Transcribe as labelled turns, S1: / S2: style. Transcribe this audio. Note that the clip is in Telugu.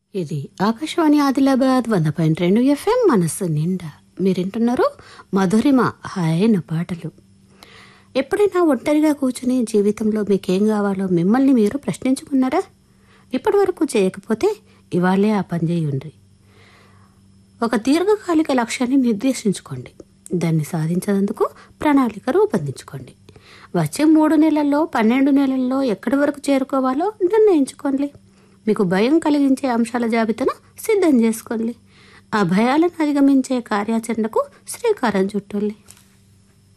S1: ఇది ఆకాశవాణి ఆదిలాబాద్ వంద పాయింట్ రెండు ఎఫ్ఎం మనస్సు నిండా మీరింటున్నారు మధురిమ హాయైన పాటలు ఎప్పుడైనా ఒంటరిగా కూర్చుని జీవితంలో మీకేం కావాలో మిమ్మల్ని మీరు ప్రశ్నించుకున్నారా ఇప్పటి వరకు చేయకపోతే ఇవాళే ఆ పని చేయండి ఒక దీర్ఘకాలిక లక్ష్యాన్ని నిర్దేశించుకోండి దాన్ని సాధించేందుకు ప్రణాళిక రూపొందించుకోండి వచ్చే మూడు నెలల్లో పన్నెండు నెలల్లో ఎక్కడి వరకు చేరుకోవాలో నిర్ణయించుకోండి మీకు భయం కలిగించే అంశాల జాబితాను సిద్ధం చేసుకోండి ఆ భయాలను అధిగమించే కార్యాచరణకు శ్రీకారం చుట్టండి